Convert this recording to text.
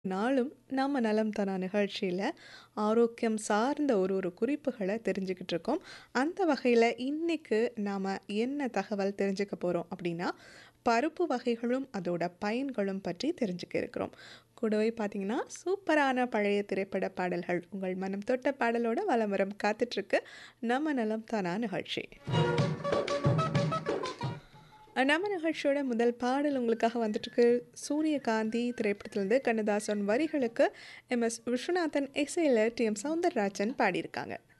நாளும் நம்ம நலம் தானா நிகழ்ச்சியில் ஆரோக்கியம் சார்ந்த ஒரு ஒரு குறிப்புகளை தெரிஞ்சுக்கிட்டு இருக்கோம் அந்த வகையில் இன்னைக்கு நாம் என்ன தகவல் தெரிஞ்சுக்க போகிறோம் அப்படின்னா பருப்பு வகைகளும் அதோட பயன்களும் பற்றி தெரிஞ்சுக்க இருக்கிறோம் கூடவே பார்த்தீங்கன்னா சூப்பரான பழைய திரைப்பட பாடல்கள் உங்கள் மனம் தொட்ட பாடலோட வலமரம் காத்துட்ருக்கு நம்ம நலம் தானா நிகழ்ச்சி நம்ம நிகழ்ச்சியோட முதல் பாடல் உங்களுக்காக வந்துட்டுருக்கு சூரியகாந்தி திரைப்படத்திலிருந்து கண்ணதாசன் வரிகளுக்கு எம் எஸ் விஸ்வநாதன் இசையில் டி எம் சவுந்தரராஜன் பாடியிருக்காங்க